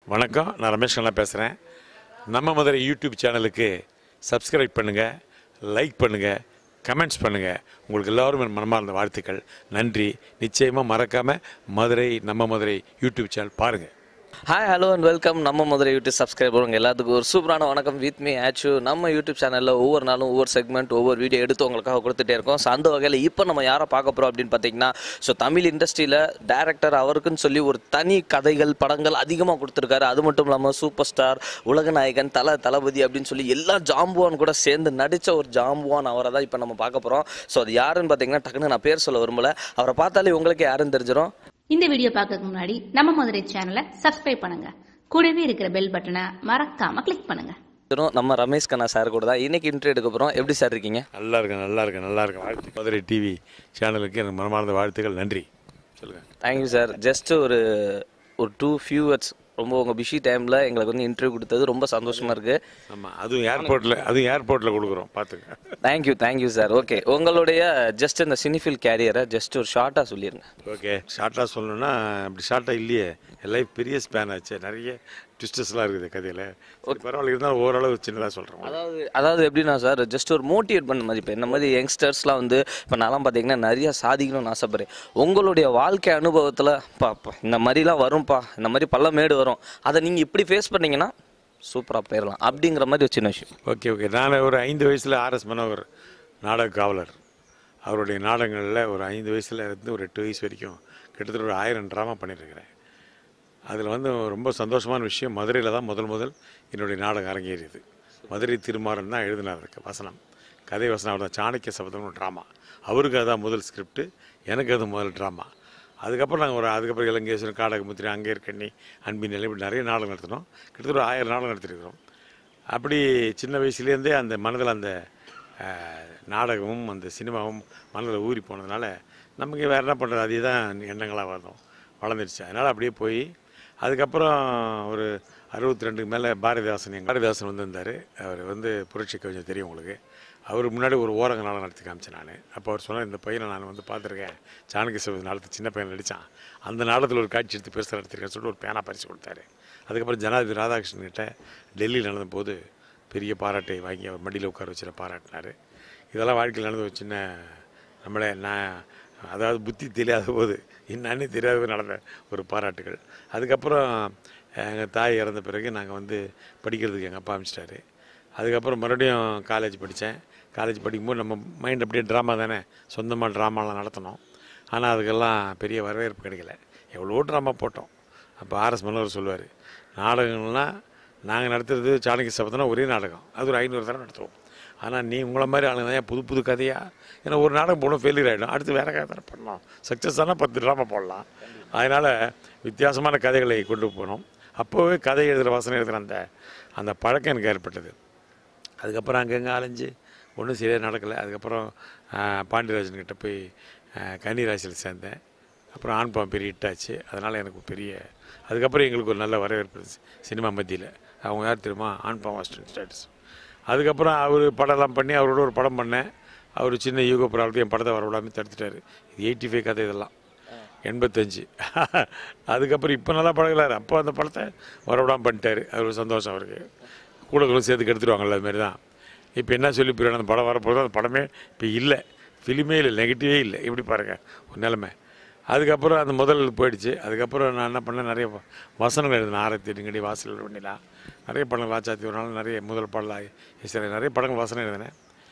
வணக்கம் நான் ரமேஷ் கண்ணா பேசுகிறேன் நம்ம மதுரை யூடியூப் சேனலுக்கு சப்ஸ்கிரைப் பண்ணுங்கள் லைக் பண்ணுங்கள் கமெண்ட்ஸ் பண்ணுங்கள் உங்களுக்கு எல்லோரும் என் மனமார்ந்த வாழ்த்துக்கள் நன்றி நிச்சயமாக மறக்காமல் மதுரை நம்ம மதுரை யூடியூப் சேனல் பாருங்கள் ஹாய் ஹலோ அண்ட் வெல்கம் நம்ம மதுரை யூடியூப் சப்ஸ்கிரைபர் உங்கள் எல்லாத்துக்கும் ஒரு சூப்பரான வணக்கம் வித் மீ ஆச்சு நம்ம யூடியூப் சேனலில் ஒவ்வொரு நாளும் ஒவ்வொரு செக்மெண்ட் ஒவ்வொரு வீடியோ எடுத்து உங்களுக்காக கொடுத்துட்டே இருக்கோம் ஸோ அந்த வகையில் இப்போ நம்ம யாரை பார்க்க போகிறோம் அப்படின்னு பார்த்தீங்கன்னா ஸோ தமிழ் இண்டஸ்ட்ரியில் டேரக்டர் அவருக்குன்னு சொல்லி ஒரு தனி கதைகள் படங்கள் அதிகமாக கொடுத்துருக்காரு அது மட்டும் இல்லாமல் சூப்பர் ஸ்டார் உலக நாயகன் தல தளபதி அப்படின்னு சொல்லி எல்லா ஜாம்புவான் கூட சேர்ந்து நடித்த ஒரு ஜாம்புவான் அவரை தான் இப்போ நம்ம பார்க்க போகிறோம் ஸோ அது யாருன்னு பார்த்தீங்கன்னா டக்குன்னு நான் பேர் சொல்ல விரும்பல அவரை பார்த்தாலே உங்களுக்கு யாருன்னு தெரிஞ்சிடும் இந்த வீடியோ பார்க்கறதுக்கு முன்னாடி நம்ம மதுரை சேனலை சப்ஸ்கிரைப் பண்ணுங்க கூடவே இருக்கிற பெல் பட்டனை மறக்காம கிளிக் பண்ணுங்க தெரியும். நம்ம ரமேஷ் கண்ணா சார் கூட தான் இன்னைக்கு இன்டர்வியூ எடுக்க போகிறோம் எப்படி சார் இருக்கீங்க நல்லா இருக்கேன் நல்லா இருக்கேன் நல்லா இருக்கேன் வாழ்த்து மதுரை டிவி சேனலுக்கு எனக்கு மனமார்ந்த வாழ்த்துக்கள் நன்றி சொல்லுங்கள் தேங்க்யூ சார் ஜஸ்ட் ஒரு ஒரு டூ ஃபியூ வேர்ட்ஸ் ரொம்ப உங்கள் பிஸி டைமில் எங்களுக்கு வந்து இன்டர்வியூ கொடுத்தது ரொம்ப சந்தோஷமாக இருக்குது ஆமாம் அதுவும் ஏர்போர்ட்டில் அதுவும் ஏர்போர்ட்டில் கொடுக்குறோம் பார்த்துக்க தேங்க்யூ தேங்க்யூ சார் ஓகே உங்களுடைய ஜஸ்ட் இந்த சினிஃபில் கேரியரை ஜஸ்ட் ஒரு ஷார்ட்டாக சொல்லிடுங்க ஓகே ஷார்ட்டாக சொல்லணும்னா அப்படி ஷார்ட்டாக இல்லையே என் லைஃப் பெரிய ஸ்பேன் ஆச்சு நிறைய ட்விஸ்டர்ஸ்லாம் இருக்குது கதையில் சரி, பரவாயில்ல இருந்தாலும் ஓரளவு சின்னதாக சொல்கிறேன் அதாவது அதாவது எப்படின்னா சார் ஜஸ்ட் ஒரு மோட்டிவேட் பண்ண மாதிரி இப்போ இந்த மாதிரி யங்ஸ்டர்ஸ்லாம் வந்து இப்போ நான்லாம் பார்த்தீங்கன்னா நிறைய சாதிக்கணும்னு ஆசைப்படுறேன் உங்களுடைய வாழ்க்கை அனுபவத்தில் பா பா, இந்த மாதிரிலாம் வரும்ப்பா இந்த மாதிரி பள்ள மேடு வரும் அதை நீங்கள் இப்படி ஃபேஸ் பண்ணீங்கன்னா சூப்பராக போயிடலாம் அப்படிங்கிற மாதிரி ஒரு சின்ன விஷயம் ஓகே ஓகே நான் ஒரு ஐந்து வயசில் ஆர்எஸ் மனோகர் நாடக காவலர் அவருடைய நாடகங்களில் ஒரு ஐந்து வயசில் இருந்து ஒரு எட்டு வயசு வரைக்கும் கிட்டத்தட்ட ஒரு ஆயிரம் ட்ராமா பண்ணியிருக்கிறேன் அதில் வந்து ரொம்ப சந்தோஷமான விஷயம் மதுரையில் தான் முதல் முதல் என்னுடைய நாடகம் அரங்கேறியது மதுரை திருமாறன் தான் எழுதினார் அதுக்கு வசனம் கதை வசனம் அவர் தான் சாணக்கிய சபதம்னு ஒரு ட்ராமா அவருக்கு அதான் முதல் ஸ்கிரிப்ட் எனக்கு அது முதல் ட்ராமா அதுக்கப்புறம் நாங்கள் ஒரு அதுக்கப்புறம் இலங்கேஸ்வரன் காடகமுத்திரி அங்கே இருக்கண்ணி அன்பின் நிலை இப்படி நிறைய நாடகம் நடத்தினோம் கிட்டத்தட்ட ஒரு ஆயிரம் நாடகம் நடத்திருக்கிறோம் அப்படி சின்ன வயசுலேருந்தே அந்த மனதில் அந்த அஹ், நாடகமும் அந்த சினிமாவும் மனதில் ஊறி போனதுனால நமக்கு வேறு என்ன பண்ணுறது அதே தான் எண்ணங்களாக வந்தோம் வளர்ந்துருச்சு அதனால் அப்படியே போய் அதுக்கப்புறம் ஒரு அறுபத்தி ரெண்டுக்கு மேலே பாரதிதாசன் எங்கள் பாரதிதாசன் வந்திருந்தார் அவர் வந்து புரட்சி கவிஞர் தெரியும் உங்களுக்கு அவர் முன்னாடி ஒரு ஓரங்க நாடகம் நடத்தி காமிச்சேன் நான் அப்போ அவர் சொன்னார் இந்த பையனை நான் வந்து பார்த்துருக்கேன் சாணக்கிய சிவ நாடகத்தை சின்ன பையன் நடித்தான் அந்த நாடகத்தில் ஒரு காட்சி எடுத்து பெருசாக நடத்திருக்கேன்னு சொல்லிட்டு ஒரு பேனா பரிசு கொடுத்தாரு அதுக்கப்புறம் ஜனாதிபதி ராதாகிருஷ்ணன் கிட்ட டெல்லியில் நடந்தபோது பெரிய பாராட்டை வாங்கி அவர் மடியில் உட்கார வச்சுட பாராட்டினார் இதெல்லாம் வாழ்க்கையில் நடந்த ஒரு சின்ன நம்மளே நான் அதாவது புத்தி தெரியாத போது என்னன்னு தெரியாத போது நடந்த ஒரு பாராட்டுகள் அதுக்கப்புறம் எங்கள் தாய் இறந்த பிறகு நாங்கள் வந்து படிக்கிறதுக்கு எங்கள் அப்பா அனுப்பிச்சிட்டாரு அதுக்கப்புறம் மறுபடியும் காலேஜ் படித்தேன் காலேஜ் படிக்கும்போது நம்ம மைண்ட் அப்படியே ட்ராமா தானே சொந்தமாக ட்ராமாலாம் நடத்தினோம் ஆனால் அதுக்கெல்லாம் பெரிய வரவேற்பு கிடைக்கல எவ்வளோ ட்ராமா போட்டோம் அப்போ ஆர்எஸ் மனோகர் சொல்லுவார் நாடகங்கள்லாம் நாங்கள் நடத்துறது சாணக்கிய சபதம்னா ஒரே நாடகம் அது ஒரு ஐநூறு தடவை நடத்துவோம் ஆனால் நீ உங்களை மாதிரி ஆளுங்க தான் புது புது கதையா ஏன்னா ஒரு நாடகம் போடும் ஃபெயிலியர் ஆகிடும் அடுத்து வேறு கதை தானே பண்ணலாம் சக்ஸஸ் ஆனால் பத்து ட்ராமா போடலாம் அதனால் வித்தியாசமான கதைகளை கொண்டு போனோம் அப்போவே கதை எழுதுகிற வசனம் எழுதுகிற அந்த அந்த பழக்கம் எனக்கு ஏற்பட்டது அதுக்கப்புறம் அங்கங்கே அலைஞ்சு ஒன்றும் சரியாக நடக்கலை அதுக்கப்புறம் ஆஹ், பாண்டியராஜன் கிட்ட போய் ஆஹ், கன்னிராசியில் சேர்ந்தேன் அப்புறம் ஆண் பாவம் பெரிய ஹிட்டாச்சு அதனால் எனக்கு பெரிய அதுக்கப்புறம் எங்களுக்கு ஒரு நல்ல வரவேற்பு இருந்துச்சு சினிமா மத்தியில் அவங்க யார் தெரியுமா ஆண் பாவம் அசிஸ்டன்ட் ஸ்டேட்டஸ் அதுக்கப்புறம் அவர் படம்லாம் பண்ணி அவரோட ஒரு படம் பண்ணேன் அவர் சின்ன யூகோ ப்ராப்ளம் என் படத்தை வரவிடாமல் தடுத்துட்டாரு இது எயிட்டி ஃபைவ் கதை இதெல்லாம் எண்பத்தஞ்சு அதுக்கப்புறம் இப்போ நல்லா பழகலாரு அப்போ அந்த படத்தை வரவிடாமல் பண்ணிட்டாரு அது ஒரு சந்தோஷம் அவருக்கு கூடங்களும் சேர்த்து கெடுத்துருவாங்கல்ல அது மாதிரி தான் இப்போ என்ன சொல்லி போயிடும் அந்த படம் வரப்போதும் அந்த படமே இப்போ இல்லை ஃபிலிமே இல்லை நெகட்டிவே இல்லை எப்படி பாருங்கள் ஒரு நிலைமை அதுக்கப்புறம் அந்த முதல் போயிடுச்சு அதுக்கப்புறம் நான் என்ன பண்ணேன் நிறைய வ- வசனங்கள் எழுதினேன் ஆரத்தி எடுங்கடி வாசல் பண்ணிலா நிறைய படங்கள் ராஜாத்தி ஒரு நாள் நிறைய முதல் பாடலாம் இசை நிறைய படங்கள் வசனம் எழுதினேன்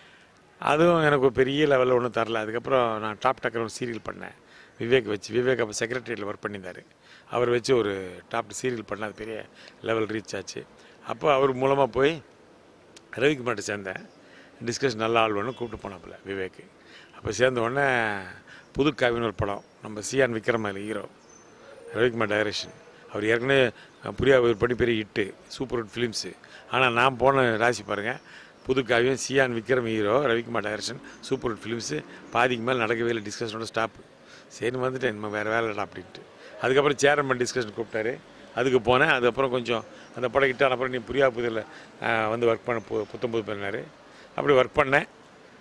அதுவும் எனக்கு ஒரு பெரிய லெவலில் ஒன்றும் தரல அதுக்கப்புறம் நான் டாப் டக்கர் ஒரு சீரியல் பண்ணேன் விவேக் வச்சு விவேக் அப்போ செக்ரட்டரியில் ஒர்க் பண்ணியிருந்தார் அவர் வச்சு ஒரு டாப் சீரியல் பண்ண அது பெரிய லெவல் ரீச் ஆச்சு அப்போ அவர் மூலமாக போய் ரவிக்குமார்ட்ட சேர்ந்தேன் டிஸ்கஷன் நல்ல ஆள் ஒன்று கூப்பிட்டு போனாப்புல விவேக் அப்போ சேர்ந்த உடனே புது காவின்னு ஒரு படம் நம்ம சியான் விக்ரம் அதில் ஹீரோ ரவிக்குமார் டைரக்ஷன் அவர் ஏற்கனவே புரியா ஒரு படி பெரிய ஹிட்டு சூப்பர் ஹிட் ஃபிலிம்ஸு ஆனால் நான் போன ராசி பாருங்கள் Pudhu Kaaviyam Chiyaan Vikram hero Ravikumar direction super hit films பாதிக்கு மேலே நடக்கவே இல்லை டிஸ்கஷனோட ஸ்டாப்பு சரி வந்துட்டேன் இனிமேல் வேறு வேலை இல்லை அப்படின்ட்டு அதுக்கப்புறம் சேர்மன் டிஸ்கஷன் கூப்பிட்டாரு அதுக்கு போனேன் அதுக்கப்புறம் கொஞ்சம் அந்த படம் கிட்ட அப்புறம் நீ புரியா புதில் வந்து ஒர்க் பண்ண பு புத்தம்பது பண்ணார் அப்படி ஒர்க் பண்ணேன்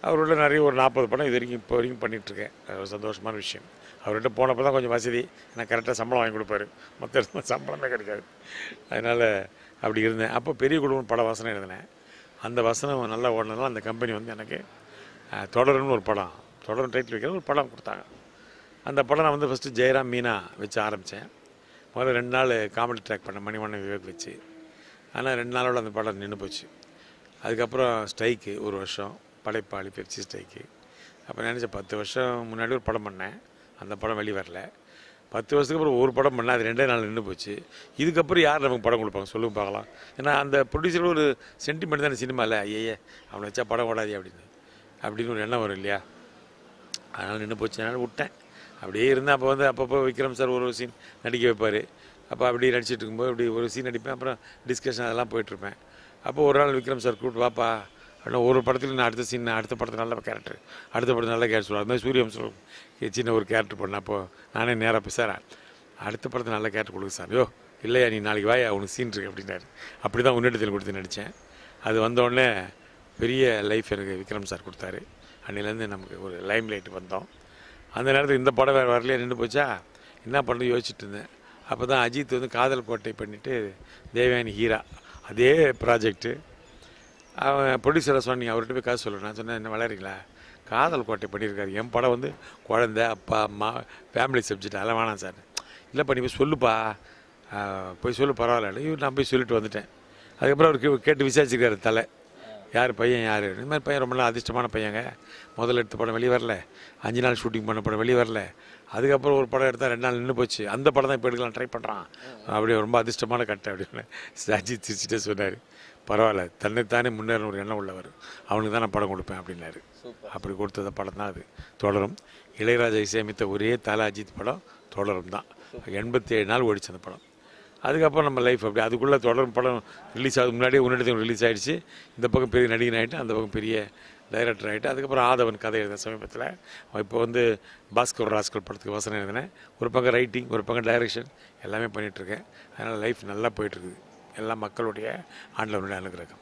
அவரோட நிறைய ஒரு நாற்பது படம் இது வரைக்கும் இப்போ வரைக்கும் பண்ணிகிட்ருக்கேன் அது ஒரு சந்தோஷமான விஷயம் அவர்கிட்ட போனப்போ தான் கொஞ்சம் வசதி எனக்கு கரெக்டாக சம்பளம் வாங்கி கொடுப்பாரு மற்ற இடத்துல சம்பளமே கிடைக்காது அதனால் அப்படி இருந்தேன் அப்போ பெரிய குடும்பம் பட வசனம் எழுதினேன் அந்த வசனம் நல்லா ஓடினதால் அந்த கம்பெனி வந்து எனக்கு அஹ், தொடரும்னு ஒரு படம் தொடரும் டைட்டில் வைக்கிற ஒரு படம் கொடுத்தாங்க அந்த படம் நான் வந்து ஃபஸ்ட்டு ஜெயராம் மீனா வச்சு ஆரம்பித்தேன் முதல்ல ரெண்டு நாள் காமெடி ட்ராக் பண்ணேன் மணிவண்ணன் விவேக் வச்சு ஆனால் ரெண்டு நாளோட அந்த படம் நின்று போச்சு அதுக்கப்புறம் ஸ்ட்ரைக்கு ஒரு வருஷம் படைப்பாளி பெப்சி ஸ்ட்ரைக்கு அப்போ நினச்சேன் பத்து வருஷம் முன்னாடி ஒரு படம் பண்ணேன் அந்த படம் வெளி வரல பத்து வருஷத்துக்கு அப்புறம் ஒரு படம் பண்ணேன் அது ரெண்டே நாள் நின்று போச்சு இதுக்கப்புறம் யார் நமக்கு படம் கொடுப்பாங்க சொல்லுங்க பார்க்கலாம் ஏன்னா அந்த ப்ரொடியூசர் ஒரு சென்டிமெண்ட் தானே சினிமாவில் ஐயே அவனை வச்சா படம் ஓடாதே அப்படின்னு அப்படின்னு ஒரு எண்ணம் வரும் இல்லையா அதனால் நின்று போச்சு அதனால் விட்டேன் அப்படியே இருந்தேன் அப்போ வந்து அப்பப்போ விக்ரம் சார் ஒரு சீன் நடிக்க வைப்பார் அப்போ அப்படியே நடிச்சிட்டு இருக்கும்போது இப்படி ஒரு சீன் நடிப்பேன் அப்புறம் டிஸ்கஷன் அதெல்லாம் போயிட்டுருப்பேன் அப்போ ஒரு நாள் விக்ரம் சார் கூப்பிட்டு வாப்பா அப்படின்னா ஒரு படத்தில் நான் அடுத்த சீன் அடுத்த படத்தில் நல்ல கேரக்டர் அடுத்த படத்தில் நல்ல கேரக்டர் சொல்லுவார் அது மாதிரி சூரியம் சொல்லும் சின்ன ஒரு கேரக்டர் பண்ணேன் அப்போ நானே நேராக போய் சார் அடுத்த படத்தில் நல்ல கேரக்டர் கொடுங்க சார் யோ இல்லையா நீ நாளைக்கு வாயா உனக்கு சீன் இருக்கு அப்படின்னாரு அப்படி தான் உன்னிடத்தில் கொடுத்து நடித்தேன் அது வந்தோடனே பெரிய லைஃப் எனக்கு விக்ரம் சார் கொடுத்தாரு அன்னிலேருந்து நமக்கு ஒரு லைம் லைட் வந்தோம் அந்த நேரத்தில் இந்த படம் வேறு வரலையே நின்று போச்சா என்ன பண்ணுறது யோசிச்சுட்டு இருந்தேன் அப்போ தான் அஜித் வந்து காதல் கோட்டை பண்ணிவிட்டு தேவயானி ஹீரா அதே ப்ராஜெக்ட்டு அவன் ப்ரொடியூசரை சொன்னீங்க அவர்கிட்ட போய் காசு சொல்லணும் நான் சொன்னேன் என்ன வளரீங்களா காதல் கோட்டை பண்ணியிருக்காரு என் படம் வந்து குழந்த அப்பா அம்மா ஃபேமிலி சப்ஜெக்ட் அதெல்லாம் வேணாம் சார் இல்லைப்பா நீ போய் சொல்லுப்பா ஆஹ், போய் சொல்லு பரவாயில்ல இவர் நான் போய் சொல்லிட்டு வந்துட்டேன் அதுக்கப்புறம் அவர் கே- கேட்டு விசாரிச்சிருக்காரு தலை யார் பையன் யார் இந்த மாதிரி பையன் ரொம்ப நாள் அதிர்ஷ்டமான பையங்க முதல்ல எடுத்த படம் வெளியே வரல அஞ்சு நாள் ஷூட்டிங் பண்ண படம் வெளியே வரல அதுக்கப்புறம் ஒரு படம் எடுத்தால் ரெண்டு நாள் நின்று போச்சு அந்த படம் தான் இப்போ எடுக்கலாம் ட்ரை பண்ணுறான் அப்படியே ரொம்ப அதிர்ஷ்டமான கட்டை அப்படின்னு அஜித் சிரிச்சுட்டே சொன்னார் பரவாயில்ல தன்னைத்தானே முன்னேறின ஒரு எண்ணம் உள்ளவர் அவனுக்கு தான் நான் படம் கொடுப்பேன் அப்படின்னாரு அப்படி கொடுத்தத படம் தான் அது தொடரும் இளையராஜா இசையமைத்த ஒரே தல அஜித் படம் தொடரும் தான் எண்பத்தி ஏழு நாள் ஓடிச்சு அந்த படம் அதுக்கப்புறம் நம்ம லைஃப் அப்படி அதுக்குள்ளே தொடரும் படம் ரிலீஸ் ஆகுது முன்னாடியே உன்னிடத்தையும் ரிலீஸ் ஆகிடுச்சு இந்த பக்கம் பெரிய நடிகன் ஆகிட்டு அந்த பக்கம் பெரிய டைரக்டர் ஆகிட்டு அதுக்கப்புறம் ஆதவன் கதை எழுதின சமீபத்தில் இப்போ வந்து பாஸ்கர் ராஸ்கர் படத்துக்கு வசனம் எழுதினேன் ஒரு பக்கம் ரைட்டிங் ஒரு பக்கம் டைரக்ஷன் எல்லாமே பண்ணிகிட்ருக்கேன் அதனால் லைஃப் நல்லா போயிட்டுருக்குது எல்லாம் மக்களுடைய ஆண்டவனுடைய அனுகிரகம்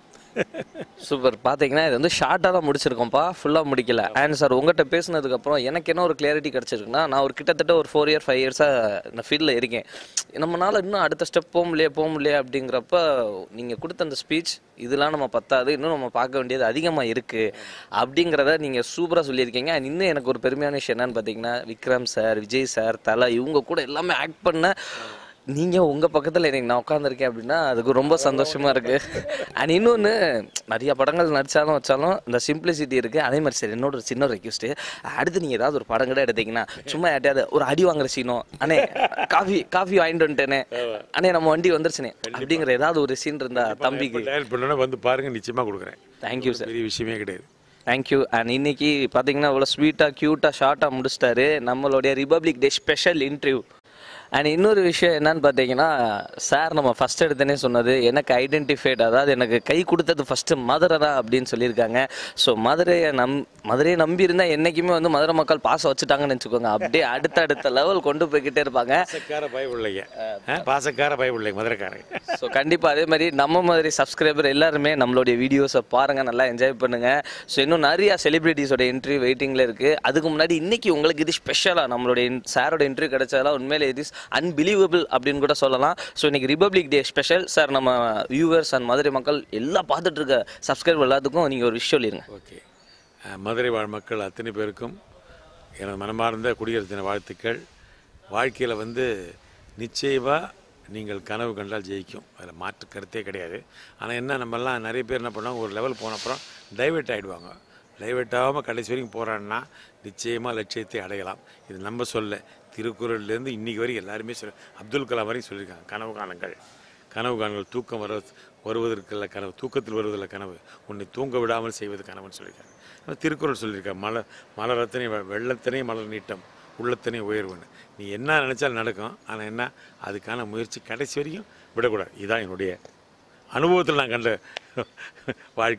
சூப்பர் பார்த்தீங்கன்னா இது வந்து ஷார்ட்டாக தான் முடிச்சிருக்கோம்ப்பா ஃபுல்லாக முடிக்கல அண்ட் சார் உங்கள்கிட்ட பேசுனதுக்கப்புறம் எனக்கு என்ன ஒரு கிளாரிட்டி கிடச்சிருக்குன்னா நான் ஒரு கிட்டத்தட்ட ஒரு ஃபோர் இயர் ஃபைவ் இயர்ஸாக இந்த ஃபீல்டில் இருக்கேன் நம்மளால இன்னும் அடுத்த ஸ்டெப் போக முடியல போக முடியல அப்படிங்கிறப்ப நீங்கள் கொடுத்த அந்த ஸ்பீச் இதெல்லாம் நம்ம பத்தாது இன்னும் நம்ம பார்க்க வேண்டியது அதிகமாக இருக்குது அப்படிங்கிறத நீங்கள் சூப்பராக சொல்லியிருக்கீங்க and இன்னும் எனக்கு ஒரு பெருமையான விஷயம் என்னன்னு பார்த்தீங்கன்னா விக்ரம் சார் விஜய் சார் தலை இவங்க கூட எல்லாமே ஆக்ட் பண்ண நீங்க உங்க பக்கத்துல எனக்கு நான் உட்காந்துருக்கேன் அப்படின்னா அதுக்கு ரொம்ப சந்தோஷமா இருக்கு அண்ட் இன்னொன்னு நிறைய படங்கள் நடிச்சாலும் வச்சாலும் இந்த சிம்பிளிசிட்டி இருக்கு அதே மாதிரி சரி என்னோட ஒரு சின்ன ரெக்வஸ்ட் அடுத்து நீங்க ஏதாவது ஒரு படம் கூட எடுத்தீங்கன்னா சும்மா யார்ட்டையாவது ஒரு அடி வாங்குற சீனோ அண்ணே காஃபி காஃபி வாங்கிட்டு வந்துட்டேனே அண்ணே நம்ம வண்டி வந்துருச்சுனே அப்படிங்கிற ஏதாவது ஒரு சீன் இருந்தா தம்பிக்கு டயல் பண்ணோன்னா வந்து பாருங்கள் நிச்சயமாக கொடுக்குறேன் தேங்க்யூ சார் பெரிய விஷயமே கிடையாது தேங்க்யூ அண்ட் இன்னைக்கு பார்த்தீங்கன்னா இவ்வளோ ஸ்வீட்டாக க்யூட்டாக ஷார்ட்டாக முடிச்சிட்டாரு நம்மளுடைய republic day special interview and இன்னொரு விஷயம் என்னன்னு பார்த்தீங்கன்னா சார் நம்ம ஃபர்ஸ்ட் எடுத்தனே சொன்னது எனக்கு ஐடென்டிஃபைட் அதாவது எனக்கு கை கொடுத்தது ஃபர்ஸ்ட் மதுரை தான் அப்படின்னு சொல்லியிருக்காங்க ஸோ மதுரையை நம் மதுரையை நம்பி இருந்தால் என்றைக்குமே வந்து மதுரை மக்கள் பாசம் வச்சுட்டாங்கன்னு வச்சுக்கோங்க அப்படியே அடுத்த அடுத்த லெவல் கொண்டு போய்கிட்டே இருப்பாங்க பாசக்கார பயவுள்ளைங்க பாசக்கார பயவுள்ளைங்க மதுரைக்காரங்க ஸோ கண்டிப்பாக அதே மாதிரி நம்ம மாதிரி சப்ஸ்கிரைபர் எல்லாருமே நம்மளுடைய வீடியோஸை பாருங்கள் நல்லா என்ஜாய் பண்ணுங்கள் ஸோ இன்னும் நிறையா செலிபிரிட்டிஸோட இன்டர்வியூ வெயிட்டிங்கில் இருக்குது அதுக்கு முன்னாடி இன்னைக்கு உங்களுக்கு இது ஸ்பெஷலாக நம்மளுடைய சாரோட இன்டர்வியூ கிடைச்சதெல்லாம் உண்மையிலே இது அன்பிலீவபிள் அப்படின்னு கூட சொல்லலாம் ஸோ இன்னைக்கு ரிபப்ளிக் டே ஸ்பெஷல் சார் நம்ம வியூவர்ஸ் அண்ட் மதுரை மக்கள் எல்லாம் பார்த்துட்டு இருக்க சப்ஸ்கிரைபர் எல்லாத்துக்கும் நீங்கள் ஒரு விஷயம் சொல்லிடுங்க ஓகே அஹ், மதுரை வாழ் மக்கள் அத்தனை பேருக்கும் எனது மனமார்ந்த குடியரசு தின வாழ்த்துக்கள் வாழ்க்கையில் வந்து நிச்சயமாக நீங்கள் கனவு கண்டால் ஜெயிக்கும் அதில் மாற்று கருத்தே கிடையாது ஆனால் என்ன நம்மெல்லாம் நிறைய பேர் என்ன பண்ணுவாங்க ஒரு லெவல் போன அப்புறம் டைவெர்ட் ஆகிடுவாங்க டைவெர்ட் ஆகாமல் கடைசி வரைக்கும் போகிறான்னா நிச்சயமாக லட்சியத்தை அடையலாம் இது நம்ம சொல்ல திருக்குறள்லேருந்து இன்றைக்கி வரைக்கும் எல்லாருமே சொல்ல அப்துல் கலாம் வரைக்கும் சொல்லியிருக்காங்க கனவு காணுங்கள் கனவு காணுங்கள் தூக்கம் வர வருவதற்குள்ள கனவு தூக்கத்தில் வருவதில்ல கனவு உன்னை தூங்க விடாமல் செய்வது கனவுன்னு சொல்லியிருக்காங்க ஆனா திருக்குறள் சொல்லியிருக்காங்க மலர் மலரத்தனை வெ- வெள்ளத்தனை மலர் நீட்டம் உள்ளத்தனை உயர்வுன்னு நீ என்ன நினச்சாலும் நடக்கும் ஆனால் என்ன அதுக்கான முயற்சி கடைசி வரைக்கும் விடக்கூடாது இதுதான் என்னுடைய அனுபவத்தில் நான் கண்ட வாழ்க்கை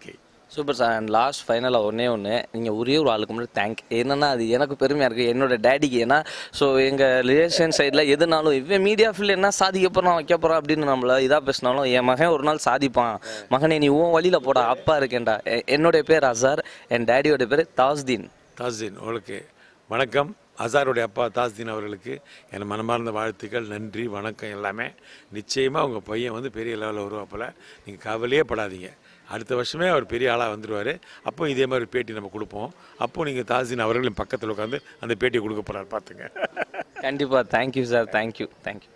சூப்பர் சார் அண்ட் லாஸ்ட் ஃபைனலாக ஒன்றே ஒன்று நீங்கள் ஒரே ஒரு ஆளுக்கு முன்னாடி தேங்க் என்னன்னா அது எனக்கு பெருமையாக இருக்குது என்னோட டேடிக்கு ஏன்னா ஸோ எங்கள் ரிலேஷன் சைடில் எதுனாலும் இவன் மீடியா ஃபீல்டு என்ன சாதிக்க போகிறான் வைக்க போகிறான் அப்படின்னு நம்மள இதாக பேசினாலும் என் மகன் ஒரு நாள் சாதிப்பான் மகனே நீ உன் வழியில் போடா அப்பா இருக்கேன்டா எ- என்னுடைய பேர் அசார் என் டேடியோட பேர் தாஸ்தீன் தாஸ்தீன் ஓகே வணக்கம் அசாருடைய அப்பா தாஸ்தீன் அவர்களுக்கு என் மனமார்ந்த வாழ்த்துக்கள் நன்றி வணக்கம் எல்லாமே நிச்சயமாக உங்கள் பையன் வந்து பெரிய லெவலில் வருவாப்பில் நீங்கள் கவலையே படாதீங்க அடுத்த வருஷமே அவர் பெரிய ஆளாக வந்துடுவார் அப்போ இதே மாதிரி பேட்டி நம்ம கொடுப்போம் அப்போ நீங்கள் தாஸ்தீன் அவர்களின் பக்கத்தில் உட்காந்து அந்த பேட்டியை கொடுக்க போகிறார் பார்த்துங்க கண்டிப்பாக தேங்க்யூ சார் தேங்க்யூ தேங்க்யூ